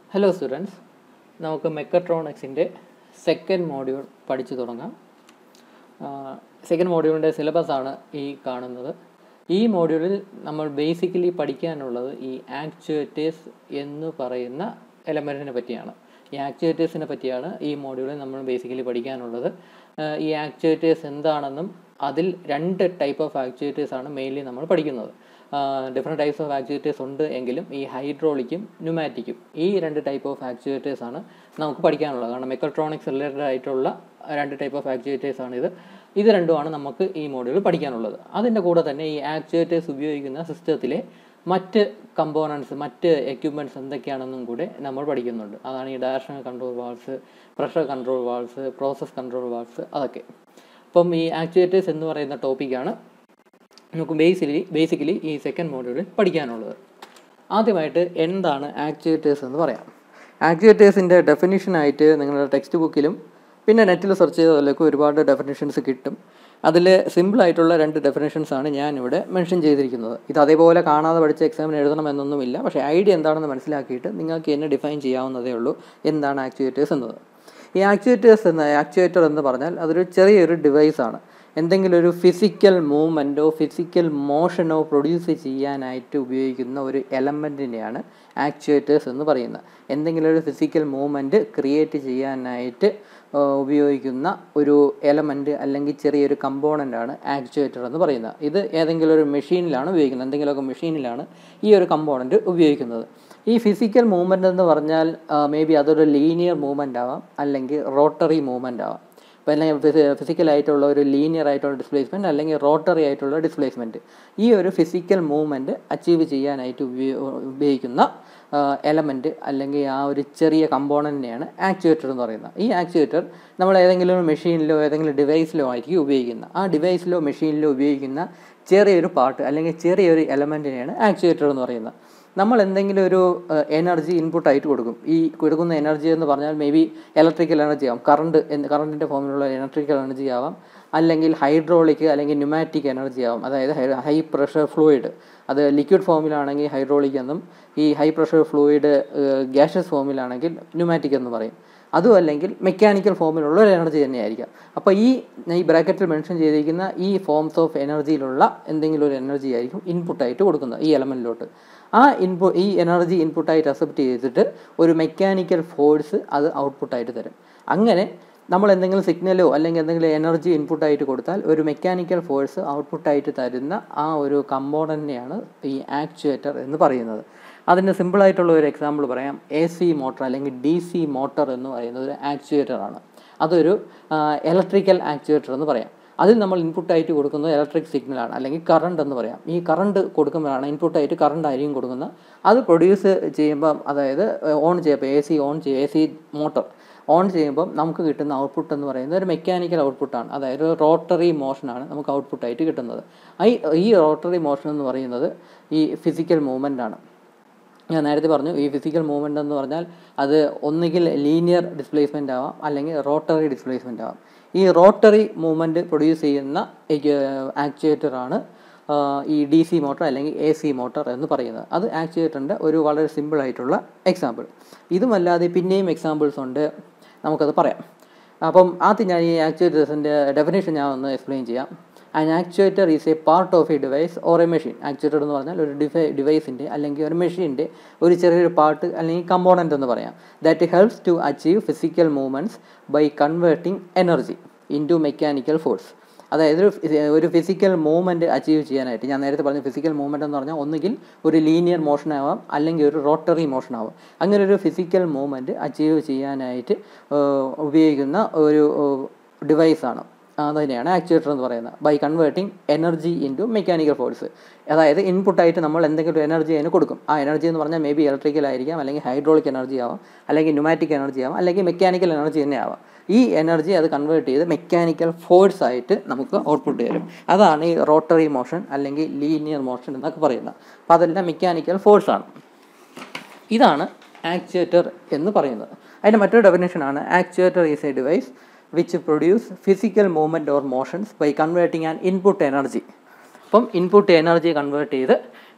hello students നമുക്ക് മെക്കട്രോണിക്സിൻ്റെ second module പഠിച്ചു തുടങ്ങാം സെക്കൻഡ് മോഡ്യൂളിൻ്റെ സിലബസ് ആണ് ഈ കാണുന്നത് ഈ മോഡ്യൂളിൽ നമ്മൾ ബേസിക്കലി പഠിക്കാനുള്ളത് ഈ ആക്ച്വേറ്റേഴ്സ് എന്ന് പറയുന്ന എലമെൻറ്റിനെ പറ്റിയാണ് ഈ ആക്ച്വേറ്റേഴ്സിനെ പറ്റിയാണ് ഈ മോഡ്യൂളിൽ നമ്മൾ ബേസിക്കലി പഠിക്കാനുള്ളത് ആഹ് ഈ ആക്ച്വേറ്റേഴ്സ് എന്താണെന്നും അതിൽ രണ്ട് ടൈപ്പ് ഓഫ് ആക്ച്വേറ്റേഴ്സ് ആണ് മെയിൻലി നമ്മൾ പഠിക്കുന്നത് ഡിഫറെൻറ്റ് ടൈപ്സ് ഓഫ് ആക്ച്വേറ്റേഴ്സ് ഉണ്ട് എങ്കിലും ഈ ഹൈഡ്രോളിക്കും ന്യൂമാറ്റിക്കും ഈ രണ്ട് ടൈപ്പ് ഓഫ് ആക്ച്വേറ്റേഴ്സ് ആണ് നമുക്ക് പഠിക്കാനുള്ളത് കാരണം മെക്കട്രോണിക്സ് റിലേറ്റഡ് ആയിട്ടുള്ള രണ്ട് ടൈപ്പ് ഓഫ് ആക്ച്വേറ്റേഴ്സ് ആണ് ഇത് ഇത് രണ്ടുമാണ് നമുക്ക് ഈ മോഡ്യൂളിൽ പഠിക്കാനുള്ളത് അതിൻ്റെ കൂടെ തന്നെ ഈ ആക്ച്വേറ്റേഴ്സ് ഉപയോഗിക്കുന്ന സിസ്റ്റത്തിലെ മറ്റ് കമ്പോണൻസ് മറ്റ് എക്യുപ്മെൻറ്റ്സ് എന്തൊക്കെയാണെന്നും കൂടെ നമ്മൾ പഠിക്കുന്നുണ്ട് അതാണ് ഈ directional control valves pressure control valves process control valves അതൊക്കെ അപ്പം ഈ ആക്ച്വേറ്റേഴ്സ് എന്ന് പറയുന്ന ടോപ്പിക്കാണ് നമുക്ക് ബേസിക്കലി ബേസിക്കലി ഈ സെക്കൻഡ് മോഡ്യൂളിൽ പഠിക്കാനുള്ളത് ആദ്യമായിട്ട് എന്താണ് ആക്ച്വേറ്റേഴ്സ് എന്ന് പറയാം ആക്ച്വേറ്റേഴ്സിൻ്റെ ഡെഫിനിഷനായിട്ട് നിങ്ങളുടെ ടെക്സ്റ്റ് ബുക്കിലും പിന്നെ നെറ്റിൽ സെർച്ച് ചെയ്തതിലൊക്കെ ഒരുപാട് ഡെഫിനിഷൻസ് കിട്ടും അതിൽ സിമ്പിളായിട്ടുള്ള രണ്ട് ഡെഫിനേഷൻസ് ആണ് ഞാനിവിടെ മെൻഷൻ ചെയ്തിരിക്കുന്നത് ഇത് അതേപോലെ കാണാതെ പഠിച്ച എക്സാമിന് എഴുതണമെന്നൊന്നുമില്ല പക്ഷേ ഐഡിയ എന്താണെന്ന് മനസ്സിലാക്കിയിട്ട് നിങ്ങൾക്ക് എന്നെ ഡിഫൈൻ ചെയ്യാവുന്നതേ ഉള്ളൂ എന്താണ് ആക്ച്വേറ്റേഴ്സ് എന്നത് ഈ ആക്ച്വേറ്റേഴ്സ് എന്ന ആക്ച്വേറ്റർ എന്ന് പറഞ്ഞാൽ അതൊരു ചെറിയൊരു ഡിവൈസാണ് എന്തെങ്കിലും ഒരു ഫിസിക്കൽ മൂവ്മെൻറ്റോ ഫിസിക്കൽ മോഷനോ പ്രൊഡ്യൂസ് ചെയ്യാനായിട്ട് ഉപയോഗിക്കുന്ന ഒരു എലമെൻറ്റിനെയാണ് ആക്ച്വേറ്റേഴ്സ് എന്ന് പറയുന്നത് എന്തെങ്കിലും ഒരു ഫിസിക്കൽ മൂവ്മെൻറ്റ് ക്രിയേറ്റ് ചെയ്യാനായിട്ട് ആ, ഉപയോഗിക്കുന്ന ഒരു എലമെൻറ്റ് അല്ലെങ്കിൽ ചെറിയൊരു കമ്പോണൻ്റ് ആണ് ആക്ച്വേറ്റർ എന്ന് പറയുന്നത് ഇത് ഏതെങ്കിലും ഒരു മെഷീനിലാണ് ഉപയോഗിക്കുന്നത് എന്തെങ്കിലുമൊക്കെ മെഷീനിലാണ് ഈ ഒരു കമ്പോണൻറ്റ് ഉപയോഗിക്കുന്നത് ഈ ഫിസിക്കൽ മൂവ്മെൻ്റ് എന്ന് പറഞ്ഞാൽ മേ ബി അതൊരു ലീനിയർ മൂവ്മെൻ്റ് ആവാം അല്ലെങ്കിൽ റോട്ടറി മൂവ്മെൻ്റ് ആവാം അപ്പോൾ അല്ലെങ്കിൽ ഫിസിക്കലായിട്ടുള്ള ഒരു ലീനിയർ ആയിട്ടുള്ള ഡിസ്പ്ലേസ്മെൻറ്റ് അല്ലെങ്കിൽ റോട്ടറി ആയിട്ടുള്ള ഡിസ്പ്ലേസ്മെൻറ്റ് ഈ ഒരു ഫിസിക്കൽ മൂവ്മെൻറ്റ് അച്ചീവ് ചെയ്യാനായിട്ട് ഉപയോ ഉപയോഗിക്കുന്ന എലമെൻറ്റ് അല്ലെങ്കിൽ ആ ഒരു ചെറിയ കമ്പോണൻറ്റിനെയാണ് ആക്ച്വേറ്റർ എന്ന് പറയുന്നത് ഈ ആക്ച്വേറ്റർ നമ്മൾ ഏതെങ്കിലും ഒരു മെഷീനിലോ ഏതെങ്കിലും ഡിവൈസിലോ ആയിരിക്കും ഉപയോഗിക്കുന്നത് ആ ഡിവൈസിലോ മെഷീനിലോ ഉപയോഗിക്കുന്ന ചെറിയൊരു പാർട്ട് അല്ലെങ്കിൽ ചെറിയൊരു എലമെൻറ്റിനെയാണ് ആക്ച്വേറ്റർ എന്ന് പറയുന്നത് നമ്മൾ എന്തെങ്കിലും ഒരു എനർജി ഇൻപുട്ടായിട്ട് കൊടുക്കും ഈ കൊടുക്കുന്ന എനർജി എന്ന് പറഞ്ഞാൽ മേ ബി ഇലക്ട്രിക്കൽ എനർജി ആവാം കറണ്ട് കറണ്ടിൻ്റെ ഫോമിലുള്ള ഇലക്ട്രിക്കൽ എനർജി ആവാം അല്ലെങ്കിൽ ഹൈഡ്രോളിക് അല്ലെങ്കിൽ ന്യൂമാറ്റിക് എനർജി ആവാം അതായത് ഹൈ പ്രഷർ ഫ്ലൂയിഡ് അത് ലിക്വിഡ് ഫോമിലാണെങ്കിൽ ഹൈഡ്രോളിക് എന്നും ഈ ഹൈ പ്രഷർ ഫ്ലൂയിഡ് ഗ്യാഷ്യസ് ഫോമിലാണെങ്കിൽ ന്യൂമാറ്റിക് എന്ന് പറയും അതും അല്ലെങ്കിൽ മെക്കാനിക്കൽ ഫോമിലുള്ള ഒരു എനർജി തന്നെയായിരിക്കാം അപ്പോൾ ഈ ഈ ബ്രാക്കറ്റിൽ മെൻഷൻ ചെയ്തിരിക്കുന്ന ഈ ഫോംസ് ഓഫ് എനർജിയിലുള്ള എന്തെങ്കിലും ഒരു എനർജി ആയിരിക്കും ഇൻപുട്ടായിട്ട് കൊടുക്കുന്നത് ഈ എലമെൻറ്റിലോട്ട് ആ ഇൻപു ഈ എനർജി ഇൻപുട്ടായിട്ട് അക്സെപ്റ്റ് ചെയ്തിട്ട് ഒരു മെക്കാനിക്കൽ ഫോഴ്സ് അത് ഔട്ട്പുട്ടായിട്ട് തരും അങ്ങനെ നമ്മൾ എന്തെങ്കിലും സിഗ്നലോ അല്ലെങ്കിൽ എന്തെങ്കിലും എനർജി ഇൻപുട്ടായിട്ട് കൊടുത്താൽ ഒരു മെക്കാനിക്കൽ ഫോഴ്സ് ഔട്ട്പുട്ടായിട്ട് തരുന്ന ആ ഒരു കമ്പോണൻറ്റിനെയാണ് ഈ ആക്ച്വേറ്റർ എന്ന് പറയുന്നത് അതിന് സിമ്പിളായിട്ടുള്ള ഒരു എക്സാമ്പിൾ പറയാം എ സി മോട്ടർ അല്ലെങ്കിൽ ഡി സി മോട്ടർ എന്ന് പറയുന്നത് ഒരു ആക്ച്വേറ്റർ ആണ് അതൊരു ഇലക്ട്രിക്കൽ ആക്ച്വേറ്റർ എന്ന് പറയാം അതിൽ നമ്മൾ ഇൻപുട്ടായിട്ട് കൊടുക്കുന്നത് ഇലക്ട്രിക് സിഗ്നലാണ് അല്ലെങ്കിൽ കറണ്ട് എന്ന് പറയാം ഈ കറണ്ട് കൊടുക്കുമ്പോഴാണ് ഇൻപുട്ടായിട്ട് കറണ്ട് ആയിരിക്കും കൊടുക്കുന്നത് അത് പ്രൊഡ്യൂസ് ചെയ്യുമ്പം അതായത് ഓൺ ചെയ്യുമ്പോൾ എ സി ഓൺ ചെയ്യും എ സി മോട്ടർ ഓൺ ചെയ്യുമ്പോൾ നമുക്ക് കിട്ടുന്ന ഔട്ട്പുട്ട് എന്ന് പറയുന്നത് ഒരു മെക്കാനിക്കൽ ഔട്ട്പുട്ടാണ് അതായത് ഒരു റോട്ടറി മോഷനാണ് നമുക്ക് ഔട്ട്പുട്ടായിട്ട് കിട്ടുന്നത് ഈ ഈ റോട്ടറി മോഷൻ എന്ന് പറയുന്നത് ഈ ഫിസിക്കൽ മൂവ്മെൻ്റ് ആണ് ഞാൻ നേരത്തെ പറഞ്ഞു ഈ ഫിസിക്കൽ മൂവ്മെൻ്റ് എന്ന് പറഞ്ഞാൽ അത് ഒന്നുകിൽ ലീനിയർ ഡിസ്പ്ലേസ്മെൻ്റ് ആവാം അല്ലെങ്കിൽ റോട്ടറി ഡിസ്പ്ലേസ്മെൻ്റ് ആവാം ഈ റോട്ടറി മൂവ്മെൻറ്റ് പ്രൊഡ്യൂസ് ചെയ്യുന്ന ആക്ച്വേറ്ററാണ് ഈ ഡി സി മോട്ടർ അല്ലെങ്കിൽ എ സി മോട്ടർ എന്ന് പറയുന്നത് അത് ആക്ച്വേറ്ററിൻ്റെ ഒരു വളരെ സിമ്പിൾ ആയിട്ടുള്ള എക്സാമ്പിൾ ഇതുമല്ലാതെ പിന്നെയും എക്സാമ്പിൾസ് ഉണ്ട് നമുക്കത് പറയാം അപ്പം ആദ്യം ഞാൻ ഈ ആക്ച്വേറ്റേഴ്സിൻ്റെ ഡെഫിനേഷൻ ഞാൻ ഒന്ന് എക്സ്പ്ലെയിൻ ചെയ്യാം an actuator is a part of a device or a machine actuator എന്ന് പറഞ്ഞാൽ ഒരു ഡിവൈ ഡിവൈസിൻ്റെ അല്ലെങ്കിൽ ഒരു മെഷീൻ്റെ ഒരു ചെറിയൊരു പാർട്ട് അല്ലെങ്കിൽ കമ്പോണൻ്റ് എന്ന് പറയാം that helps to achieve physical movements by converting energy into mechanical force അതായത് ഒരു ഫി- ഒരു ഫിസിക്കൽ മൂവ്മെൻറ്റ് അച്ചീവ് ചെയ്യാനായിട്ട് ഞാൻ നേരത്തെ പറഞ്ഞ ഫിസിക്കൽ മൂവ്മെൻറ്റ് എന്ന് പറഞ്ഞാൽ ഒന്നുകിൽ ഒരു ലീനിയർ മോഷൻ ആവാം അല്ലെങ്കിൽ ഒരു റോട്ടറി മോഷൻ ആവാം അങ്ങനെ ഒരു ഫിസിക്കൽ മൂവ്മെൻറ്റ് അച്ചീവ് ചെയ്യാനായിട്ട് ഏഹ്, ഉപയോഗിക്കുന്ന ഒരു ഡിവൈസാണ് അതുതന്നെയാണ് ആക്ച്വേറ്റർ എന്ന് പറയുന്നത് by converting energy into mechanical force അതായത് ഇൻപുട്ടായിട്ട് നമ്മൾ എന്തെങ്കിലും എനർജി അതിന് കൊടുക്കും ആ എനർജി എന്ന് പറഞ്ഞാൽ മേ ബി ഇലക്ട്രിക്കൽ ആയിരിക്കാം അല്ലെങ്കിൽ ഹൈഡ്രോളിക് എനർജി ആവാം അല്ലെങ്കിൽ ന്യൂമാറ്റിക് എനർജി ആവാം അല്ലെങ്കിൽ മെക്കാനിക്കൽ എനർജി തന്നെ ആവാം ഈ എനർജി അത് കൺവേർട്ട് ചെയ്ത് മെക്കാനിക്കൽ ഫോഴ്സ് ആയിട്ട് നമുക്ക് ഔട്ട്പുട്ട് തരും അതാണ് ഈ റോട്ടറി മോഷൻ അല്ലെങ്കിൽ ലീനിയർ മോഷൻ എന്നൊക്കെ പറയുന്നത് അപ്പോൾ അതെല്ലാം മെക്കാനിക്കൽ ഫോഴ്സാണ് ഇതാണ് ആക്ച്വേറ്റർ എന്ന് പറയുന്നത് അതിൻ്റെ മറ്റൊരു ഡെഫിനേഷനാണ് actuator is a device which produce physical movement or motions by converting an input energy അപ്പം ഇൻപുട്ട് എനർജി കൺവേർട്ട് ചെയ്ത്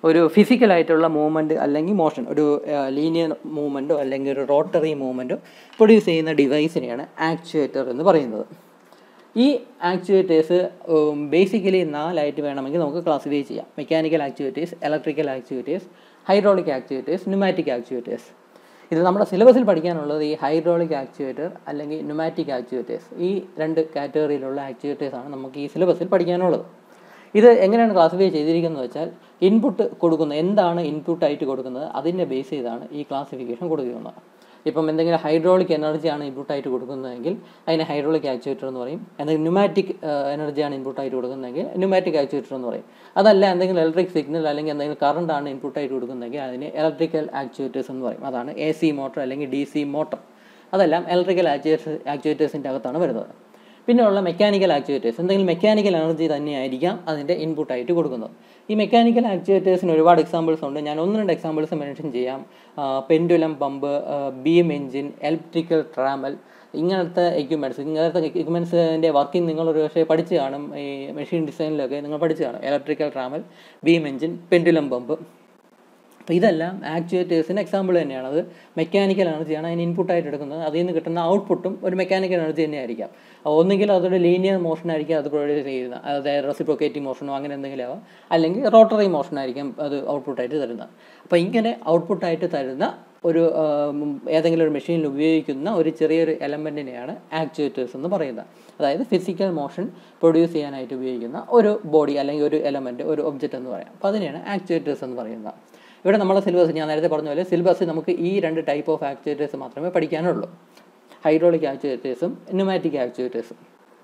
ഒരു ഫിസിക്കലായിട്ടുള്ള മൂവ്മെൻറ്റ് അല്ലെങ്കിൽ മോഷൻ ഒരു ലീനിയർ മൂവ്മെൻറ്റോ അല്ലെങ്കിൽ ഒരു റോട്ടറി മൂവ്മെൻറ്റോ പ്രൊഡ്യൂസ് ചെയ്യുന്ന ഡിവൈസിനെയാണ് ആക്ച്വേറ്റർ എന്ന് പറയുന്നത് ഈ ആക്ച്വേറ്റേഴ്സ് ബേസിക്കലി നാലായിട്ട് വേണമെങ്കിൽ നമുക്ക് ക്ലാസിഫൈ ചെയ്യാം mechanical actuators electrical actuators hydraulic actuators pneumatic actuators ഇത് നമ്മുടെ സിലബസിൽ പഠിക്കാനുള്ളത് ഈ ഹൈഡ്രോളിക് ആക്ച്വേറ്റർ അല്ലെങ്കിൽ ന്യൂമാറ്റിക് ആക്ച്വേറ്റേഴ്സ് ഈ രണ്ട് കാറ്റഗറിയിലുള്ള ആക്ച്വേറ്റേഴ്സ് ആണ് നമുക്ക് ഈ സിലബസിൽ പഠിക്കാനുള്ളത് ഇത് എങ്ങനെയാണ് ക്ലാസിഫൈ ചെയ്തിരിക്കുന്നത് വെച്ചാൽ ഇൻപുട്ട് കൊടുക്കുന്ന എന്താണ് ഇൻപുട്ടായിട്ട് കൊടുക്കുന്നത് അതിൻ്റെ ബേസ് ചെയ്താണ് ഈ ക്ലാസിഫിക്കേഷൻ കൊടുക്കുന്നത് ഇപ്പം എന്തെങ്കിലും ഹൈഡ്രോളിക് എനർജിയാണ് ഇൻപുട്ടായിട്ട് കൊടുക്കുന്നതെങ്കിൽ അതിനെ ഹൈഡ്രോളിക് ആക്ച്വേറ്റർ എന്ന് പറയും എന്തെങ്കിലും ന്യൂമാറ്റിക് എനർജിയാണ് ഇൻപുട്ടായിട്ട് കൊടുക്കുന്നതെങ്കിൽ ന്യൂമാറ്റിക് ആക്ച്വേറ്റർ എന്ന് പറയും അതല്ല എന്തെങ്കിലും ഇലക്ട്രിക് സിഗ്നൽ അല്ലെങ്കിൽ എന്തെങ്കിലും കറണ്ട് ആണ് ഇൻപുട്ടായിട്ട് കൊടുക്കുന്നതെങ്കിൽ അതിനെ ഇലക്ട്രിക്കൽ ആക്ച്വേറ്റേഴ്സ് എന്ന് പറയും അതാണ് എ സി മോട്ടർ അല്ലെങ്കിൽ ഡി സി മോട്ടർ അതെല്ലാം ഇലക്ട്രിക്കൽ ആക്ച്വേറ്റേഴ്സ് ആക്ച്വേറ്റേഴ്സിൻ്റെ അകത്താണ് വരുന്നത് പിന്നെ ഉള്ള മെക്കാനിക്കൽ ആക്ച്വേറ്റേഴ്സ് എന്തെങ്കിലും മെക്കാനിക്കൽ എനർജി തന്നെയായിരിക്കാം അതിൻ്റെ ഇൻപുട്ടായിട്ട് കൊടുക്കുന്നത് ഈ മെക്കാനിക്കൽ ആക്ച്വേറ്റേഴ്സിന് ഒരുപാട് എക്സാമ്പിൾസ് ഉണ്ട് ഞാൻ ഒന്ന് രണ്ട് എക്സാമ്പിൾസ് മെൻഷൻ ചെയ്യാം pendulum pump beam engine electrical trammel ഇങ്ങനത്തെ എക്യുപ്മെൻറ്റ്സ് ഇങ്ങനത്തെ എക്യുപ്മെൻറ്റ്സിൻ്റെ വർക്കിംഗ് നിങ്ങൾ ഒരു പക്ഷേ പഠിച്ച് കാണും ഈ മെഷീൻ ഡിസൈനിലൊക്കെ നിങ്ങൾ പഠിച്ച് കാണും electrical trammel beam engine pendulum pump അപ്പോൾ ഇതെല്ലാം ആക്ച്വേറ്റേഴ്സിന് എക്സാമ്പിൾ തന്നെയാണ് അത് മെക്കാനിക്കൽ എനർജിയാണ് അതിന് ഇൻപുട്ടായിട്ട് എടുക്കുന്നത് അതിൽ നിന്ന് കിട്ടുന്ന ഔട്ട്പുട്ടും ഒരു മെക്കാനിക്കൽ എനർജി തന്നെ ആയിരിക്കാം ഒന്നുകിൽ അതൊരു ലീനിയർ മോഷൻ ആയിരിക്കും അത് പ്രൊഡ്യൂസ് ചെയ്യുന്നത് അതായത് റെസിപ്രോക്കേറ്റിംഗ് മോഷനോ അങ്ങനെ എന്തെങ്കിലും ആവാം അല്ലെങ്കിൽ റോട്ടറി മോഷൻ ആയിരിക്കും അത് ഔട്ട്പുട്ടായിട്ട് തരുന്നത് അപ്പോൾ ഇങ്ങനെ ഔട്ട്പുട്ടായിട്ട് തരുന്ന ഒരു ഏതെങ്കിലും ഒരു മെഷീനിൽ ഉപയോഗിക്കുന്ന ഒരു ചെറിയൊരു എലമെൻറ്റിനെയാണ് ആക്ച്വേറ്റേഴ്സ് എന്ന് പറയുന്നത് അതായത് ഫിസിക്കൽ മോഷൻ പ്രൊഡ്യൂസ് ചെയ്യാനായിട്ട് ഉപയോഗിക്കുന്ന ഒരു ബോഡി അല്ലെങ്കിൽ ഒരു എലമെൻറ്റ് ഒരു ഒബ്ജക്റ്റ് എന്ന് പറയാം അപ്പോൾ അതിനെയാണ് ആക്ച്വേറ്റേഴ്സ് എന്ന് പറയുന്നത് ഇവിടെ നമ്മുടെ സിലബസ് ഞാൻ നേരത്തെ പറഞ്ഞ പോലെ സിലബസ് നമുക്ക് ഈ രണ്ട് ടൈപ്പ് ഓഫ് ആക്ച്വേറ്റേഴ്സ് മാത്രമേ പഠിക്കാനുള്ളൂ ഹൈഡ്രോളിക് ആക്ച്വേറ്റേഴ്സും ന്യൂമാറ്റിക് ആക്ച്വേറ്റേഴ്സും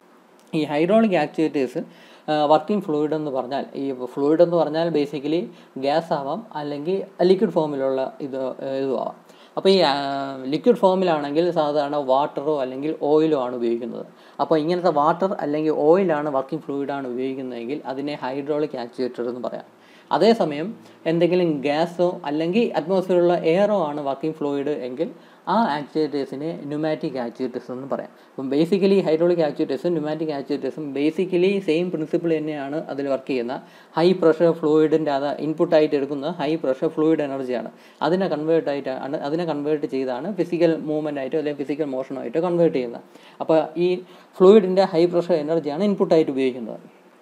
ഈ ഹൈഡ്രോളിക് ആക്ച്വേറ്റേഴ്സ് വർക്കിംഗ് ഫ്ലൂയിഡ് എന്ന് പറഞ്ഞാൽ ഈ ഫ്ലൂയിഡ് എന്ന് പറഞ്ഞാൽ ബേസിക്കലി ഗ്യാസ് ആവാം അല്ലെങ്കിൽ ലിക്വിഡ് ഫോമിലുള്ള ഇത് ഇതും ആവാം അപ്പോൾ ഈ ലിക്വിഡ് ഫോമിലാണെങ്കിൽ സാധാരണ വാട്ടറോ അല്ലെങ്കിൽ ഓയിലോ ആണ് ഉപയോഗിക്കുന്നത് അപ്പോൾ ഇങ്ങനത്തെ വാട്ടർ അല്ലെങ്കിൽ ഓയിലാണ് വർക്കിംഗ് ഫ്ലൂയിഡാണ് ഉപയോഗിക്കുന്നതെങ്കിൽ അതിനെ ഹൈഡ്രോളിക് ആക്ച്വേറ്റർ എന്ന് പറയാം അതേസമയം എന്തെങ്കിലും ഗ്യാസോ അല്ലെങ്കിൽ അറ്റ്മോസ്ഫിയറിലുള്ള എയറോ ആണ് വർക്കിംഗ് ഫ്ലൂയിഡ് എങ്കിൽ ആ ആക്ച്വേറ്റേഴ്സിനെ ന്യൂമാറ്റിക് ആക്ച്വേറ്റേഴ്സ് എന്ന് പറയാം അപ്പം ബേസിക്കലി ഹൈഡ്രോളിക് ആക്ച്വേറ്റേഴ്സും ന്യൂമാറ്റിക് ആക്ച്വേറ്റേഴ്സും ബേസിക്കലി സെയിം പ്രിൻസിപ്പിൾ തന്നെയാണ് അതിൽ വർക്ക് ചെയ്യുന്ന ഹൈ പ്രഷർ ഫ്ലൂയിഡിൻ്റെ അത് ഇൻപുട്ടായിട്ട് എടുക്കുന്ന ഹൈ പ്രഷർ ഫ്ലൂയിഡ് എനർജിയാണ് അതിനെ കൺവേർട്ട് ആയിട്ടാണ് അതിനെ കൺവേർട്ട് ചെയ്താണ് ഫിസിക്കൽ മൂവ്മെൻ്റ് ആയിട്ടോ അല്ലെങ്കിൽ ഫിസിക്കൽ മോഷനായിട്ടോ കൺവേർട്ട് ചെയ്യുന്നത് അപ്പോൾ ഈ ഫ്ലൂയിഡിൻ്റെ ഹൈ പ്രഷർ എനർജിയാണ് ഇൻപുട്ടായിട്ട് ഉപയോഗിക്കുന്നത്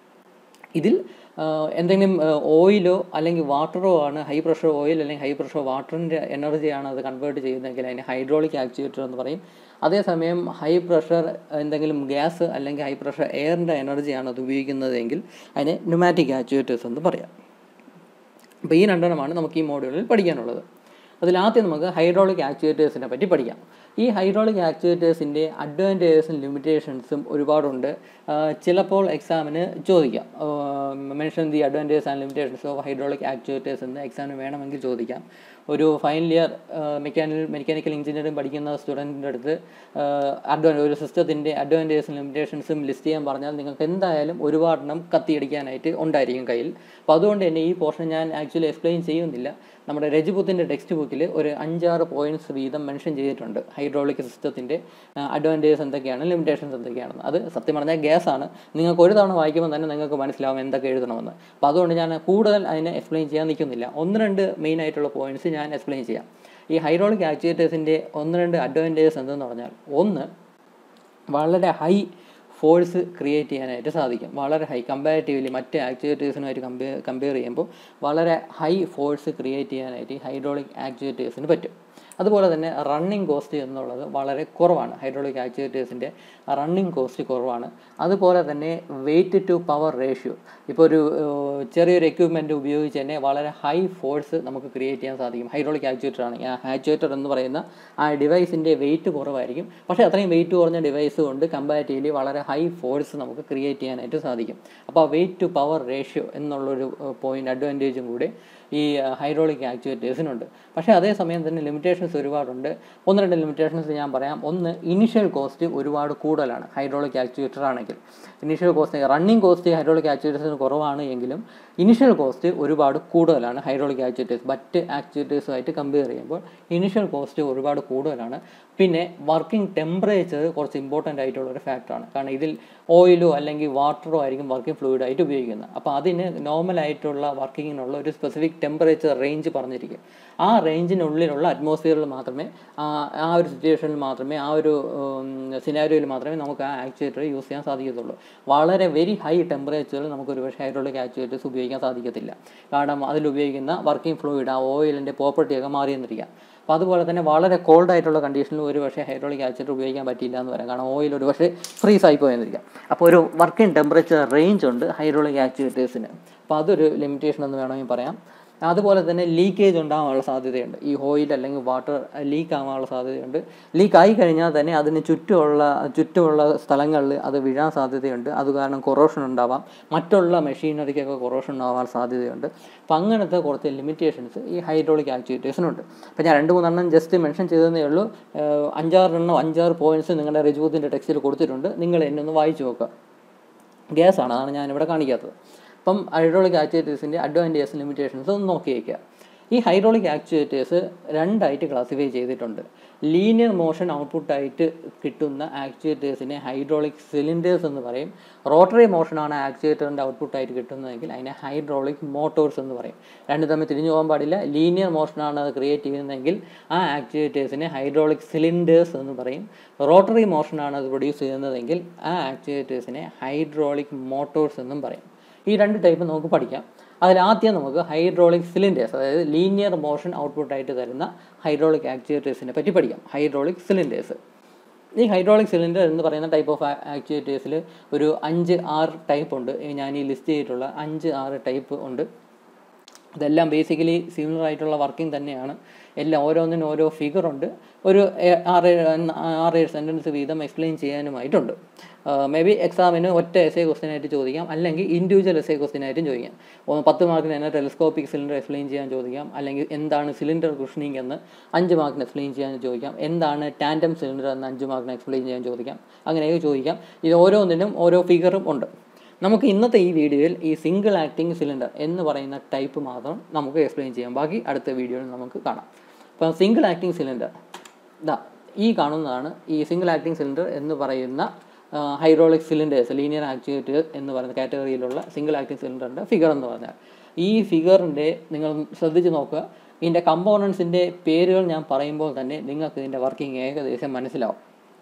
ഇതിൽ എന്തെങ്കിലും ഓയിലോ അല്ലെങ്കിൽ വാട്ടറോ ആണ് ഹൈ പ്രഷർ ഓയിൽ അല്ലെങ്കിൽ ഹൈ പ്രഷർ വാട്ടറിൻ്റെ എനർജിയാണ് അത് കൺവേർട്ട് ചെയ്യുന്നതെങ്കിൽ അതിന് ഹൈഡ്രോളിക് ആക്ച്വേറ്റർ എന്ന് പറയും അതേസമയം ഹൈ പ്രഷർ എന്തെങ്കിലും ഗ്യാസ് അല്ലെങ്കിൽ ഹൈ പ്രഷർ എയറിൻ്റെ എനർജിയാണ് അത് ഉപയോഗിക്കുന്നതെങ്കിൽ അതിന് ന്യൂമാറ്റിക് ആക്ച്വേറ്റേഴ്സ് എന്ന് പറയാം അപ്പോൾ ഈ രണ്ടെണ്ണമാണ് നമുക്ക് ഈ മോഡ്യൂളിൽ പഠിക്കാനുള്ളത് അതിലാദ്യം നമുക്ക് ഹൈഡ്രോളിക് ആക്ച്വേറ്റേഴ്സിനെ പറ്റി പഠിക്കാം ഈ ഹൈഡ്രോളിക് ആക്ച്വേറ്റേഴ്സിൻ്റെ അഡ്വാൻറ്റേജസും ലിമിറ്റേഷൻസും ഒരുപാടുണ്ട് ചിലപ്പോൾ എക്സാമിന് ചോദിക്കാം mention the advantages and limitations of hydraulic actuators എന്ന് എക്സാമിന് വേണമെങ്കിൽ ചോദിക്കാം ഒരു final year mechanical mechanical engineering പഠിക്കുന്ന സ്റ്റുഡൻറ്റിൻ്റെ അടുത്ത് അഡ്വാൻ ഒരു സിസ്റ്റത്തിൻ്റെ അഡ്വാൻറ്റേജസും ലിമിറ്റേഷൻസും ലിസ്റ്റ് ചെയ്യാൻ പറഞ്ഞാൽ നിങ്ങൾക്ക് എന്തായാലും ഒരുപാടെണ്ണം കത്തിയടിക്കാനായിട്ട് ഉണ്ടായിരിക്കും കയ്യിൽ അപ്പോൾ അതുകൊണ്ട് തന്നെ ഈ പോർഷൻ ഞാൻ ആക്ച്വലി എക്സ്പ്ലെയിൻ ചെയ്യുന്നില്ല നമ്മുടെ രജപുത്തിൻ്റെ ടെക്സ്റ്റ് ബുക്കിൽ ഒരു അഞ്ചാറ് പോയിന്റ്സ് വീതം മെൻഷൻ ചെയ്തിട്ടുണ്ട് ഹൈഡ്രോളിക് സിസ്റ്റത്തിൻ്റെ അഡ്വാൻറ്റേജസ് എന്തൊക്കെയാണ് ലിമിറ്റേഷൻസ് എന്തൊക്കെയാണെന്ന് അത് സത്യം പറഞ്ഞാൽ ഗ്യാസ് ആണ് നിങ്ങൾക്ക് ഒരു തവണ വായിക്കുമ്പോൾ തന്നെ നിങ്ങൾക്ക് മനസ്സിലാവും എന്തൊക്കെ എഴുതണമെന്ന് അപ്പോൾ അതുകൊണ്ട് ഞാൻ കൂടുതൽ അതിനെ എക്സ്പ്ലെയിൻ ചെയ്യാൻ നിൽക്കുന്നില്ല ഒന്ന് രണ്ട് മെയിൻ ആയിട്ടുള്ള പോയിന്റ്സ് ഞാൻ എക്സ്പ്ലെയിൻ ചെയ്യാം ഈ ഹൈഡ്രോളിക് ആക്ച്വേറ്റേഴ്സിൻ്റെ ഒന്ന് രണ്ട് അഡ്വാൻറ്റേജസ് എന്തെന്ന് പറഞ്ഞാൽ ഒന്ന് വളരെ ഹൈ ഫോഴ്സ് ക്രിയേറ്റ് ചെയ്യാനായിട്ട് സാധിക്കും വളരെ ഹൈ കമ്പാരിറ്റീവ്ലി മറ്റ് ആക്ച്വേറ്റേഴ്സിനുമായിട്ട് കമ്പയർ കമ്പയർ ചെയ്യുമ്പോൾ വളരെ ഹൈ ഫോഴ്സ് ക്രിയേറ്റ് ചെയ്യാനായിട്ട് ഈ ഹൈഡ്രോളിക് ആക്ച്വേറ്റേഴ്സിന് പറ്റും അതുപോലെ തന്നെ റണ്ണിങ് കോസ്റ്റ് എന്നുള്ളത് വളരെ കുറവാണ് ഹൈഡ്രോളിക് ആക്ച്വേറ്റേഴ്സിൻ്റെ റണ്ണിങ് കോസ്റ്റ് കുറവാണ് അതുപോലെ തന്നെ വെയിറ്റ് ടു പവർ റേഷ്യോ ഇപ്പോൾ ഒരു ചെറിയൊരു എക്യുപ്മെൻറ്റ് ഉപയോഗിച്ച് തന്നെ വളരെ ഹൈ ഫോഴ്സ് നമുക്ക് ക്രിയേറ്റ് ചെയ്യാൻ സാധിക്കും ഹൈഡ്രോളിക് ആക്ച്വേറ്റർ ആണെങ്കിൽ ആ ആക്ച്വേറ്റർ എന്ന് പറയുന്ന ആ ഡിവൈസിൻ്റെ വെയിറ്റ് കുറവായിരിക്കും പക്ഷേ അത്രയും വെയിറ്റ് കുറഞ്ഞ ഡിവൈസ് കൊണ്ട് കമ്പാരിറ്റീവ്ലി വളരെ ഹൈ ഫോഴ്സ് നമുക്ക് ക്രിയേറ്റ് ചെയ്യാനായിട്ട് സാധിക്കും അപ്പോൾ ആ വെയിറ്റ് ടു പവർ റേഷ്യോ എന്നുള്ളൊരു പോയിന്റ് അഡ്വാൻറ്റേജും കൂടി ഈ ഹൈഡ്രോളിക് ആക്ച്വേറ്റേഴ്സിനുണ്ട് പക്ഷേ അതേസമയം തന്നെ ലിമിറ്റേഷൻസ് ഒരുപാടുണ്ട് ഒന്ന് രണ്ട് ലിമിറ്റേഷൻസ് ഞാൻ പറയാം ഒന്ന് ഇനിഷ്യൽ കോസ്റ്റ് ഒരുപാട് കൂടുതലാണ് ഹൈഡ്രോളിക് ആക്ച്വേറ്റർ ആണെങ്കിൽ initial cost running cost hydraulic ആക്ച്വേറ്റേഴ്സിന് കുറവാണ് എങ്കിലും ഇനിഷ്യൽ കോസ്റ്റ് ഒരുപാട് കൂടുതലാണ് ഹൈഡ്രോളിക് ആക്ച്വേറ്റേഴ്സ് മറ്റ് ആക്ച്വേറ്റേഴ്സുമായിട്ട് കമ്പയർ ചെയ്യുമ്പോൾ ഇനിഷ്യൽ കോസ്റ്റ് ഒരുപാട് കൂടുതലാണ് പിന്നെ വർക്കിംഗ് ടെമ്പറേച്ചർ കുറച്ച് ഇമ്പോർട്ടൻ്റ് ആയിട്ടുള്ള ഒരു ഫാക്ടറാണ് കാരണം ഇതിൽ ഓയിലോ അല്ലെങ്കിൽ വാട്ടറോ ആയിരിക്കും വർക്കിംഗ് ഫ്ലൂയിഡ് ആയിട്ട് ഉപയോഗിക്കുന്നത് അപ്പോൾ അതിന് നോർമൽ ആയിട്ടുള്ള വർക്കിങ്ങിനുള്ള ഒരു സ്പെസിഫിക് ടെമ്പറേച്ചർ റേഞ്ച് പറഞ്ഞിരിക്കും ആ റേഞ്ചിനുള്ളിലുള്ള അറ്റ്മോസ്ഫിയറിൽ മാത്രമേ ആ ആ ഒരു സിറ്റുവേഷനിൽ മാത്രമേ ആ ഒരു സിനാരിയോയിൽ മാത്രമേ നമുക്ക് ആ ആക്ച്വേറ്റർ യൂസ് ചെയ്യാൻ സാധിക്കത്തുള്ളൂ വളരെ വെരി ഹൈ ടെമ്പറേച്ചറിൽ നമുക്ക് ഒരു പക്ഷേ ഹൈഡ്രോളിക് ആക്ച്വേറ്റേഴ്സ് ഉപയോഗിക്കാൻ സാധിക്കത്തില്ല കാരണം അതിൽ ഉപയോഗിക്കുന്ന വർക്കിംഗ് ഫ്ലൂയിഡ് ആ ഓയിലിൻ്റെ പ്രോപ്പർട്ടിയൊക്കെ മാറിയെന്നിരിക്കാം അപ്പോൾ അതുപോലെ തന്നെ വളരെ കോൾഡ് ആയിട്ടുള്ള കണ്ടീഷനിൽ ഒരു പക്ഷേ ഹൈഡ്രോളിക് ആക്ച്വേറ്റർ ഉപയോഗിക്കാൻ പറ്റില്ല എന്ന് പറയാം കാരണം ഓയിൽ ഒരു പക്ഷേ ഫ്രീസ് ആയി പോയെന്നിരിക്കാം അപ്പോൾ ഒരു വർക്കിംഗ് ടെമ്പറേച്ചർ റേഞ്ച് ഉണ്ട് ഹൈഡ്രോളിക് ആക്ച്വേറ്റേഴ്സിന് അപ്പോൾ അതൊരു ലിമിറ്റേഷൻ എന്ന് വേണമെങ്കിൽ പറയാം അതുപോലെ തന്നെ ലീക്കേജ് ഉണ്ടാകാനുള്ള സാധ്യതയുണ്ട് ഈ ഓയിൽ അല്ലെങ്കിൽ വാട്ടർ ലീക്ക് ആവാനുള്ള സാധ്യതയുണ്ട് ലീക്ക് ആയി കഴിഞ്ഞാൽ തന്നെ അതിന് ചുറ്റുമുള്ള ചുറ്റുമുള്ള സ്ഥലങ്ങളിൽ അത് വീഴാൻ സാധ്യതയുണ്ട് അത് കാരണം കൊറോഷൻ ഉണ്ടാവാം മറ്റുള്ള മെഷീനറിക്കൊക്കെ കൊറോഷൻ ഉണ്ടാവാൻ സാധ്യതയുണ്ട് അപ്പം അങ്ങനത്തെ കുറച്ച് ലിമിറ്റേഷൻസ് ഈ ഹൈഡ്രോളിക് ആക്ച്വേറ്റേഴ്സിനുണ്ട് അപ്പോൾ ഞാൻ രണ്ട് മൂന്നെണ്ണം ജസ്റ്റ് മെൻഷൻ ചെയ്തതേ ഉള്ളൂ ഏഹ് അഞ്ചാറെണ്ണം അഞ്ചാറ് പോയിന്റ്സ് നിങ്ങളുടെ രജുബൂത്തിൻ്റെ ടെക്സ്റ്റിൽ കൊടുത്തിട്ടുണ്ട് നിങ്ങൾ എന്നെ ഒന്ന് വായിച്ചു നോക്കുക ഗ്യാസ് ആണ് അതാണ് ഞാനിവിടെ കാണിക്കാത്തത് അപ്പം ഹൈഡ്രോളിക് ആക്ച്വേറ്റേഴ്സിൻ്റെ അഡ്വാൻറ്റേജ് ലിമിറ്റേഷൻസ് ഒന്ന് നോക്കി വയ്ക്കുക ഈ ഹൈഡ്രോളിക് ആക്ച്വേറ്റേഴ്സ് രണ്ടായിട്ട് ക്ലാസിഫൈ ചെയ്തിട്ടുണ്ട് ലീനിയർ മോഷൻ ഔട്ട്പുട്ടായിട്ട് കിട്ടുന്ന ആക്ച്വേറ്റേഴ്സിനെ ഹൈഡ്രോളിക് സിലിണ്ടേഴ്സ് എന്ന് പറയും റോട്ടറി മോഷനാണ് ആക്ച്വേറ്ററിൻ്റെ ഔട്ട്പുട്ടായിട്ട് കിട്ടുന്നതെങ്കിൽ അതിനെ ഹൈഡ്രോളിക് മോട്ടോഴ്സ് എന്ന് പറയും രണ്ട് തമ്മിൽ തിരിഞ്ഞു പോകാൻ പാടില്ല ലീനിയർ മോഷനാണ് അത് ക്രിയേറ്റ് ചെയ്യുന്നതെങ്കിൽ ആ ആക്ച്വേറ്റേഴ്സിനെ ഹൈഡ്രോളിക് സിലിണ്ടേഴ്സ് എന്ന് പറയും റോട്ടറി മോഷനാണ് അത് പ്രൊഡ്യൂസ് ചെയ്യുന്നതെങ്കിൽ ആ ആക്ച്വേറ്റേഴ്സിനെ ഹൈഡ്രോളിക് മോട്ടോഴ്സ് എന്നും പറയും ഈ രണ്ട് ടൈപ്പ് നമുക്ക് പഠിക്കാം അതിൽ ആദ്യം നമുക്ക് ഹൈഡ്രോളിക് സിലിണ്ടേഴ്സ് അതായത് ലീനിയർ മോഷൻ ഔട്ട്പുട്ടായിട്ട് തരുന്ന ഹൈഡ്രോളിക് ആക്ച്വേറ്റേഴ്സിനെ പറ്റി പഠിക്കാം ഹൈഡ്രോളിക് സിലിണ്ടേഴ്സ് ഈ ഹൈഡ്രോളിക് സിലിണ്ടർ എന്ന് പറയുന്ന ടൈപ്പ് ഓഫ് ആക്ച്വേറ്റേഴ്സിൽ ഒരു അഞ്ച് ആറ് ടൈപ്പ് ഉണ്ട് ഈ ഞാൻ ഈ ലിസ്റ്റ് ചെയ്തിട്ടുള്ള അഞ്ച് ആറ് ടൈപ്പ് ഉണ്ട് ഇതെല്ലാം ബേസിക്കലി സിമിലർ ആയിട്ടുള്ള വർക്കിംഗ് തന്നെയാണ് എല്ലാം ഓരോന്നിനും ഓരോ ഫിഗർ ഉണ്ട് ഒരു ഏ- ആറ് ഏഴ് ആറ് ഏഴ് സെൻറ്റൻസ് വീതം എക്സ്പ്ലെയിൻ ചെയ്യാനുമായിട്ടുണ്ട് മേ ബി എക്സാമിന് ഒറ്റ എസ് എ ക്വസ്റ്റ്യൻ ആയിട്ട് ചോദിക്കാം അല്ലെങ്കിൽ ഇൻഡിവിജ്വൽ എസ് എ ക്വസ്റ്റ്യൻ ആയിട്ടും ചോദിക്കാം ഓ, പത്ത് മാർക്കിന് തന്നെ ടെലിസ്കോപ്പിക് സിലിണ്ടർ എക്സ്പ്ലെയിൻ ചെയ്യാൻ ചോദിക്കാം അല്ലെങ്കിൽ എന്താണ് സിലിണ്ടർ കുഷനിങ് എന്ന് അഞ്ച് മാർക്കിന് എക്സ്പ്ലെയിൻ ചെയ്യാൻ ചോദിക്കാം എന്താണ് ടാൻഡം സിലിണ്ടർ എന്ന് അഞ്ച് മാർക്കിന് എക്സ്പ്ലെയിൻ ചെയ്യാൻ ചോദിക്കാം അങ്ങനെയൊക്കെ ചോദിക്കാം ഇത് ഓരോന്നിനും ഓരോ ഫിഗറും ഉണ്ട് നമുക്ക് ഇന്നത്തെ ഈ വീഡിയോയിൽ ഈ സിംഗിൾ ആക്ടിങ് സിലിണ്ടർ എന്ന് പറയുന്ന ടൈപ്പ് മാത്രം നമുക്ക് എക്സ്പ്ലെയിൻ ചെയ്യാം ബാക്കി അടുത്ത വീഡിയോയിൽ നമുക്ക് കാണാം അപ്പം സിംഗിൾ ആക്ടിങ് സിലിണ്ടർ ഇതാ ഈ കാണുന്നതാണ് ഈ സിംഗിൾ ആക്ടിങ് സിലിണ്ടർ എന്ന് പറയുന്ന ഹൈഡ്രോളിക് സിലിണ്ടേഴ്സ് ലീനിയർ ആക്ച്വേറ്റർ എന്ന് പറയുന്ന കാറ്റഗറിയിലുള്ള സിംഗിൾ ആക്ടിങ് സിലിണ്ടറിൻ്റെ ഫിഗർ എന്ന് പറഞ്ഞാൽ ഈ ഫിഗറിൻ്റെ നിങ്ങൾ ശ്രദ്ധിച്ച് നോക്കുക ഇതിൻ്റെ കമ്പോണൻസിൻ്റെ പേരുകൾ ഞാൻ പറയുമ്പോൾ തന്നെ നിങ്ങൾക്ക് ഇതിൻ്റെ വർക്കിംഗ് ഏകദേശം മനസ്സിലാവും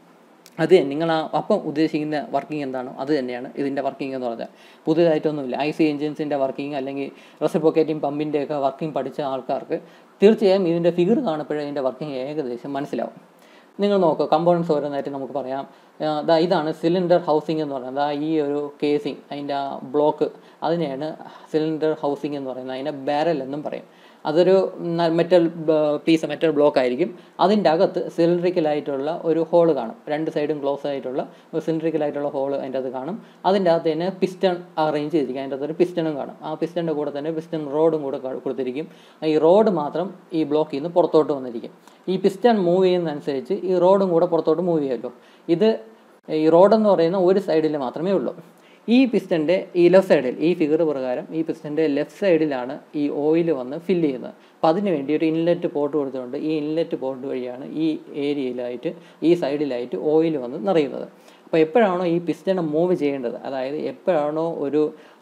അത് നിങ്ങൾ ആ അപ്പം ഉദ്ദേശിക്കുന്ന വർക്കിംഗ് എന്താണോ അത് തന്നെയാണ് ഇതിൻ്റെ വർക്കിംഗ് എന്ന് പറഞ്ഞാൽ പുതിയതായിട്ടൊന്നുമില്ല ഐ സി എഞ്ചിൻസിൻ്റെ വർക്കിംഗ് അല്ലെങ്കിൽ റെസിപ്രോക്കേറ്റിംഗ് പമ്പിൻ്റെ ഒക്കെ വർക്കിംഗ് പഠിച്ച ആൾക്കാർക്ക് തീർച്ചയായും ഇതിൻ്റെ ഫിഗർ കാണുമ്പോഴേ ഇതിൻ്റെ വർക്കിംഗ് ഏകദേശം മനസ്സിലാവും നിങ്ങൾ നോക്കുക കമ്പോണൻസ് ഓരോന്നായിട്ട് നമുക്ക് പറയാം ആ, ദാ ഇതാണ് സിലിണ്ടർ ഹൗസിംഗ് എന്ന് പറയുന്നത് ദാ ഈ ഒരു കേസിങ് അതിൻ്റെ ആ ബ്ലോക്ക് അതിനെയാണ് സിലിണ്ടർ ഹൗസിംഗ് എന്ന് പറയുന്നത് അതിനെ ബാരൽ എന്നും പറയും അതൊരു മെറ്റൽ പീസ് മെറ്റൽ ബ്ലോക്ക് ആയിരിക്കും അതിൻ്റെ അകത്ത് സിലിണ്ടറിക്കലായിട്ടുള്ള ഒരു ഹോൾ കാണും രണ്ട് സൈഡും ക്ലോസ് ആയിട്ടുള്ള ഒരു സിലിണ്ടറിക്കലായിട്ടുള്ള ഹോൾ അതിൻ്റെ അകത്ത് കാണും അതിൻ്റെ അകത്ത് തന്നെ പിസ്റ്റൺ അറേഞ്ച് ചെയ്തിരിക്കും അതിൻ്റെ അകത്ത് ഒരു പിസ്റ്റണും കാണും ആ പിസ്റ്റൻ്റെ കൂടെ തന്നെ പിസ്റ്റൺ റോഡും കൂടെ ക- കൊടുത്തിരിക്കും ഈ റോഡ് മാത്രം ഈ ബ്ലോക്കിൽ നിന്ന് പുറത്തോട്ട് വന്നിരിക്കും ഈ പിസ്റ്റൺ മൂവ് ചെയ്യുന്നതനുസരിച്ച് ഈ റോഡും കൂടെ പുറത്തോട്ട് മൂവ് ചെയ്യുമല്ലോ ഇത് ഈ റോഡെന്ന് പറയുന്ന ഒരു സൈഡിൽ മാത്രമേ ഉള്ളൂ ഈ പിസ്റ്റൻ്റെ ഈ ലെഫ്റ്റ് സൈഡിൽ ഈ ഫിഗർ പ്രകാരം ഈ പിസ്റ്റൻ്റെ ലെഫ്റ്റ് സൈഡിലാണ് ഈ ഓയിൽ വന്ന് ഫില്ല് ചെയ്യുന്നത് അപ്പോൾ അതിന് വേണ്ടി ഒരു ഇൻലെറ്റ് പോർട്ട് കൊടുത്തിട്ടുണ്ട് ഈ ഇൻലെറ്റ് പോർട്ട് വഴിയാണ് ഈ ഏരിയയിലായിട്ട് ഈ സൈഡിലായിട്ട് ഓയിൽ വന്ന് നിറയുന്നത് അപ്പോൾ എപ്പോഴാണോ ഈ പിസ്റ്റൺ മൂവ് ചെയ്യേണ്ടത് അതായത് എപ്പോഴാണോ ഒരു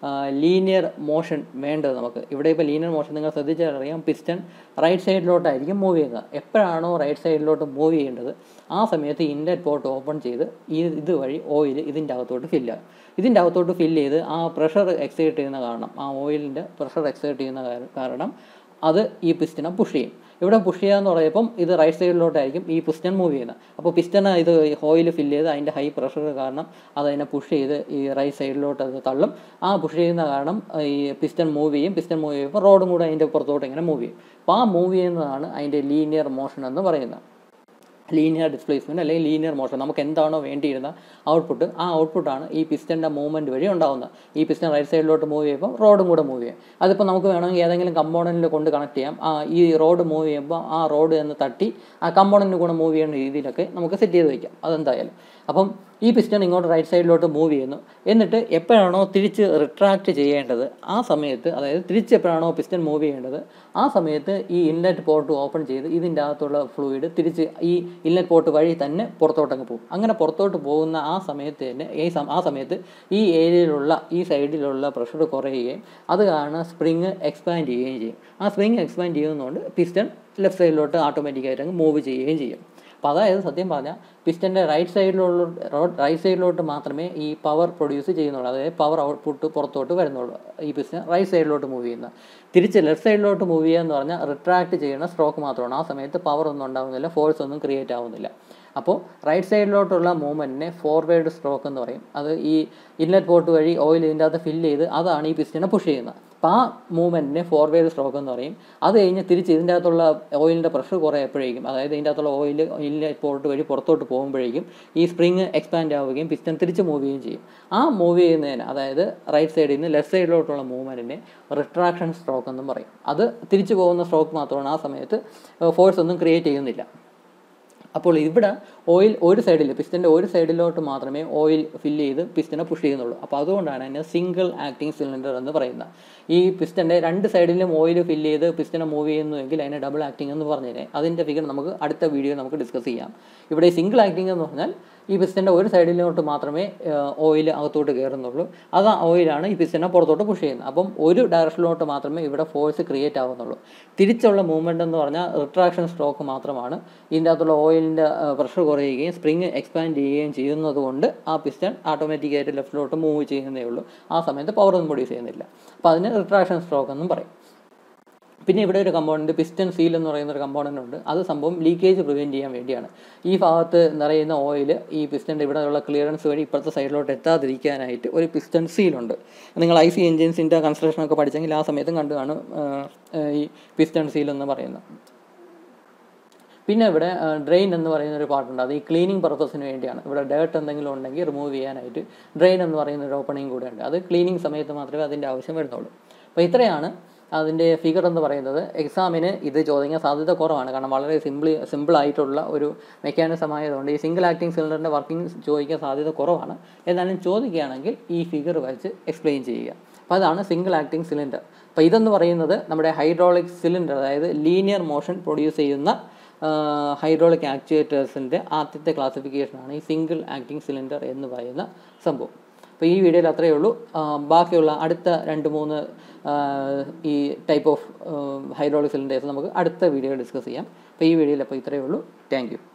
ലീനിയർ മോഷൻ വേണ്ടത് നമുക്ക് ഇവിടെ ഇപ്പോൾ ലീനിയർ മോഷൻ നിങ്ങൾ ശ്രദ്ധിച്ചാൽ അറിയാം പിസ്റ്റൺ റൈറ്റ് സൈഡിലോട്ടായിരിക്കും മൂവ് ചെയ്യുന്നത് എപ്പോഴാണോ റൈറ്റ് സൈഡിലോട്ട് മൂവ് ചെയ്യേണ്ടത് ആ സമയത്ത് ഇൻലെറ്റ് പോർട്ട് ഓപ്പൺ ചെയ്ത് ഈ ഇതുവഴി ഓയിൽ ഇതിൻ്റെ അകത്തോട്ട് ഫില്ല് ആകും ഇതിൻ്റെ അകത്തോട്ട് ഫില്ല് ചെയ്ത് ആ പ്രഷർ എക്സൈറ്റ് ചെയ്യുന്ന കാരണം ആ ഓയിലിൻ്റെ പ്രഷർ എക്സൈറ്റ് ചെയ്യുന്ന കാര- കാരണം അത് ഈ പിസ്റ്റനെ പുഷ് ചെയ്യും ഇവിടെ പുഷ് ചെയ്യുക എന്ന് പറയുമ്പം ഇത് റൈറ്റ് സൈഡിലോട്ടായിരിക്കും ഈ പിസ്റ്റൺ മൂവ് ചെയ്യുന്നത് അപ്പോൾ പിസ്റ്റൺ ഇത് ഓയിൽ ഫില്ല് ചെയ്ത് അതിൻ്റെ ഹൈ പ്രഷർ കാരണം അത് അതിനെ പുഷ് ചെയ്ത് ഈ റൈറ്റ് സൈഡിലോട്ട് അത് തള്ളും ആ പുഷ് ചെയ്യുന്ന കാരണം ഈ പിസ്റ്റൺ മൂവ് ചെയ്യും പിസ്റ്റൺ മൂവ് ചെയ്യുമ്പോൾ റോഡും കൂടെ അതിൻ്റെ പുറത്തോട്ട് ഇങ്ങനെ മൂവ് ചെയ്യും അപ്പോൾ ആ മൂവ് ചെയ്യുന്നതാണ് അതിൻ്റെ ലീനിയർ മോഷൻ എന്ന് പറയുന്നത് ലീനിയർ ഡിസ്പ്ലേസ്മെൻറ്റ് അല്ലെങ്കിൽ ലീനിയർ മോഷൻ നമുക്ക് എന്താണോ വേണ്ടിയിരുന്ന ഔട്ട്പുട്ട് ആ ഔട്ട്പുട്ടാണ് ഈ പിസ്റ്റൻ്റെ മൂവ്മെൻറ്റ് വഴി ഉണ്ടാകുന്നത് ഈ പിസ്റ്റൻ റൈറ്റ് സൈഡിലോട്ട് മൂവ് ചെയ്യുമ്പോൾ റോഡും കൂടെ മൂവ് ചെയ്യും അതിപ്പോൾ നമുക്ക് വേണമെങ്കിൽ ഏതെങ്കിലും കമ്പോണൻറ്റിൽ കൊണ്ട് കണക്ട് ചെയ്യാം ആ ഈ റോഡ് മൂവ് ചെയ്യുമ്പോൾ ആ റോഡ് എന്ന് തട്ടി ആ കമ്പോണൻറ്റിന് കൂടെ മൂവ് ചെയ്യുന്ന രീതിയിലൊക്കെ നമുക്ക് സെറ്റ് ചെയ്ത് വയ്ക്കാം അതെന്തായാലും അപ്പം ഈ പിസ്റ്റൺ ഇങ്ങോട്ട് റൈറ്റ് സൈഡിലോട്ട് മൂവ് ചെയ്യുന്നു എന്നിട്ട് എപ്പോഴാണോ തിരിച്ച് റിട്രാക്ട് ചെയ്യേണ്ടത് ആ സമയത്ത് അതായത് തിരിച്ച് എപ്പോഴാണോ പിസ്റ്റൺ മൂവ് ചെയ്യേണ്ടത് ആ സമയത്ത് ഈ ഇൻലെറ്റ് പോർട്ട് ഓപ്പൺ ചെയ്ത് ഇതിൻ്റെ അകത്തുള്ള ഫ്ലൂയിഡ് തിരിച്ച് ഈ ഇൻലെറ്റ് പോർട്ട് വഴി തന്നെ പുറത്തോട്ടങ്ങ് പോകും അങ്ങനെ പുറത്തോട്ട് പോകുന്ന ആ സമയത്ത് തന്നെ ഈ സം- ആ സമയത്ത് ഈ ഏരിയയിലുള്ള ഈ സൈഡിലുള്ള പ്രഷർ കുറയുകയും അത് കാരണം സ്പ്രിങ് എക്സ്പാൻഡ് ചെയ്യുകയും ചെയ്യും ആ സ്പ്രിങ് എക്സ്പാൻഡ് ചെയ്യുന്നതുകൊണ്ട് പിസ്റ്റൺ ലെഫ്റ്റ് സൈഡിലോട്ട് ഓട്ടോമാറ്റിക്കായിട്ട് അങ്ങ് മൂവ് ചെയ്യുകയും ചെയ്യും അപ്പോൾ അതായത് സത്യം പറഞ്ഞാൽ പിസ്റ്റൻ്റെ റൈറ്റ് സൈഡിലുള്ള റൈറ്റ് സൈഡിലോട്ട് മാത്രമേ ഈ പവർ പ്രൊഡ്യൂസ് ചെയ്യുന്നുള്ളൂ അതായത് പവർ ഔട്ട്പുട്ട് പുറത്തോട്ട് വരുന്നുള്ളൂ ഈ പിസ്റ്റൻ റൈറ്റ് സൈഡിലോട്ട് മൂവ് ചെയ്യുന്ന തിരിച്ച് ലെഫ്റ്റ് സൈഡിലോട്ട് മൂവ് ചെയ്യുക എന്ന് പറഞ്ഞാൽ റിട്രാക്ട് ചെയ്യുന്ന സ്ട്രോക്ക് മാത്രമാണ് ആ സമയത്ത് പവർ ഒന്നും ഉണ്ടാകുന്നില്ല ഫോഴ്സ് ഒന്നും ക്രിയേറ്റ് ആവുന്നില്ല അപ്പോൾ റൈറ്റ് സൈഡിലോട്ടുള്ള മൂവ്മെൻറ്റിനെ ഫോർവേഡ് സ്ട്രോക്ക് എന്ന് പറയും അത് ഈ ഇൻലെറ്റ് പോർട്ട് വഴി ഓയിൽ ഇതിൻ്റെ അകത്ത് ഫില്ല് ചെയ്ത് അതാണ് ഈ പിസ്റ്റനെ പുഷ് ചെയ്യുന്നത് അപ്പോൾ ആ മൂവ്മെൻറ്റിനെ ഫോർവേഡ് സ്ട്രോക്ക് എന്ന് പറയും അത് കഴിഞ്ഞ് തിരിച്ച് ഇതിൻ്റെ അകത്തുള്ള ഓയിലിൻ്റെ പ്രഷർ കുറയപ്പോഴേക്കും അതായത് ഇതിൻ്റെ അകത്തുള്ള ഓയിൽ ഇൻലെറ്റ് പോർട്ട് വഴി പുറത്തോട്ട് പോകുമ്പോഴേക്കും ഈ സ്പ്രിങ് എക്സ്പാൻഡ് ആവുകയും പിസ്റ്റൻ തിരിച്ച് മൂവ് ചെയ്യുകയും ചെയ്യും ആ മൂവ് ചെയ്യുന്നതിന് അതായത് റൈറ്റ് സൈഡിൽ നിന്ന് ലെഫ്റ്റ് സൈഡിലോട്ടുള്ള മൂവ്മെൻറ്റിനെ റിട്രാക്ഷൻ സ്ട്രോക്ക് എന്നും പറയും അത് തിരിച്ചു പോകുന്ന സ്ട്രോക്ക് മാത്രമാണ് ആ സമയത്ത് ഫോഴ്സ് ഒന്നും ക്രിയേറ്റ് ചെയ്യുന്നില്ല അപ്പോൾ ഇവിടെ ഓയിൽ ഒരു സൈഡിൽ പിസ്റ്റൻ്റെ ഒരു സൈഡിലോട്ട് മാത്രമേ ഓയിൽ ഫില്ല് ചെയ്ത് പിസ്റ്റനെ പുഷ് ചെയ്യുന്നുള്ളൂ അപ്പോൾ അതുകൊണ്ടാണ് അതിനെ സിംഗിൾ ആക്ടിങ് സിലിണ്ടർ എന്ന് പറയുന്നത് ഈ പിസ്റ്റൻ്റെ രണ്ട് സൈഡിലും ഓയിൽ ഫില്ല് ചെയ്ത് പിസ്റ്റനെ മൂവ് ചെയ്യുന്നുവെങ്കിൽ അതിനെ ഡബിൾ ആക്ടിങ് എന്ന് പറഞ്ഞേനെ അതിൻ്റെ ഫിഗർ നമുക്ക് അടുത്ത വീഡിയോ നമുക്ക് ഡിസ്കസ് ചെയ്യാം ഇവിടെ സിംഗിൾ ആക്ടിങ് എന്ന് പറഞ്ഞാൽ ഈ പിസ്റ്റൻ്റെ ഒരു സൈഡിലോട്ട് മാത്രമേ ഓയിൽ അകത്തോട്ട് കയറുന്നുള്ളൂ അത് ആ ഓയിലാണ് ഈ പിസ്റ്റനെ പുറത്തോട്ട് പുഷ് ചെയ്യുന്നത് അപ്പം ഒരു ഡയറക്ഷനിലോട്ട് മാത്രമേ ഇവിടെ ഫോഴ്സ് ക്രിയേറ്റ് ആവുന്നുള്ളൂ തിരിച്ചുള്ള മൂവ്മെൻ്റ് എന്ന് പറഞ്ഞാൽ റിട്രാക്ഷൻ സ്ട്രോക്ക് മാത്രമാണ് ഇതിൻ്റെ അകത്തുള്ള ഓയിലിൻ്റെ പ്രഷർ കുറയുകയും സ്പ്രിങ് എക്സ്പാൻഡ് ചെയ്യുകയും ചെയ്യുന്നത് കൊണ്ട് ആ പിസ്റ്റൺ ഓട്ടോമാറ്റിക്കായിട്ട് ലെഫ്റ്റിലോട്ട് മൂവ് ചെയ്യുന്നതേ ഉള്ളൂ ആ സമയത്ത് പവർ ഒന്നും പ്രൊഡ്യൂസ് ചെയ്യുന്നില്ല അപ്പോൾ അതിന് റിട്രാക്ഷൻ സ്ട്രോക്ക് എന്നും പറയും പിന്നെ ഇവിടെ ഒരു കമ്പോണൻറ്റ് പിസ്റ്റൺ സീൽ എന്ന് പറയുന്ന ഒരു കമ്പോണൻ്റ് ഉണ്ട് അത് സംഭവം ലീക്കേജ് പ്രിവെൻറ്റ് ചെയ്യാൻ വേണ്ടിയാണ് ഈ ഭാഗത്ത് നിറയുന്ന ഓയിൽ ഈ പിസ്റ്റൻ്റെ ഇവിടെയുള്ള ക്ലിയറൻസ് വഴി ഇപ്പുറത്തെ സൈഡിലോട്ട് എത്താതിരിക്കാനായിട്ട് ഒരു പിസ്റ്റൺ സീലുണ്ട് നിങ്ങൾ ഐ സി എൻജിൻസിൻ്റെ കൺസ്ട്രക്ഷനൊക്കെ പഠിച്ചെങ്കിൽ ആ സമയത്തും കണ്ടു കാണും ആ, ആ, ഈ പിസ്റ്റൺ സീൽ എന്ന് പറയുന്നത് പിന്നെ ഇവിടെ ഡ്രെയിൻ എന്ന് പറയുന്ന ഒരു പാർട്ടുണ്ട് അത് ഈ ക്ലീനിങ് പർപ്പസിന് വേണ്ടിയാണ് ഇവിടെ ഡേർട്ട് എന്തെങ്കിലും ഉണ്ടെങ്കിൽ റിമൂവ് ചെയ്യാനായിട്ട് ഡ്രെയിൻ എന്ന് പറയുന്ന ഒരു ഓപ്പണിംഗ് കൂടെ ഉണ്ട് അത് ക്ലീനിങ് സമയത്ത് മാത്രമേ അതിൻ്റെ ആവശ്യം വരുന്നുള്ളൂ അപ്പോൾ ഇത്രയാണ് അതിൻ്റെ ഫിഗർ എന്ന് പറയുന്നത് എക്സാമിന് ഇത് ചോദിക്കാൻ സാധ്യത കുറവാണ് കാരണം വളരെ സിമ്പിൾ സിമ്പിൾ ആയിട്ടുള്ള ഒരു മെക്കാനിസം ആയതുകൊണ്ട് ഈ സിംഗിൾ ആക്ടിങ് സിലിണ്ടറിൻ്റെ വർക്കിംഗ് ചോദിക്കാൻ സാധ്യത കുറവാണ് എന്നാലും ചോദിക്കുകയാണെങ്കിൽ ഈ ഫിഗർ വെച്ച് എക്സ്പ്ലെയിൻ ചെയ്യുക അപ്പോൾ അതാണ് സിംഗിൾ ആക്ടിങ് സിലിണ്ടർ അപ്പോൾ ഇതെന്ന് പറയുന്നത് നമ്മുടെ ഹൈഡ്രോളിക് സിലിണ്ടർ അതായത് ലീനിയർ മോഷൻ പ്രൊഡ്യൂസ് ചെയ്യുന്ന ഹൈഡ്രോളിക് ആക്ച്വേറ്റേഴ്സിൻ്റെ ആദ്യത്തെ ക്ലാസിഫിക്കേഷനാണ് ഈ സിംഗിൾ ആക്ടിങ് സിലിണ്ടർ എന്ന് പറയുന്ന സംഭവം അപ്പോൾ ഈ വീഡിയോയിൽ അത്രയേ ഉള്ളൂ ആ, ബാക്കിയുള്ള അടുത്ത രണ്ട് മൂന്ന് ആ, ഈ ടൈപ്പ് ഓഫ് ഹൈഡ്രോളിക് സിലിണ്ടേഴ്സ് നമുക്ക് അടുത്ത വീഡിയോയിൽ ഡിസ്കസ് ചെയ്യാം അപ്പോൾ ഈ വീഡിയോയിൽ അപ്പോൾ ഇത്രയേ ഉള്ളൂ താങ്ക് യു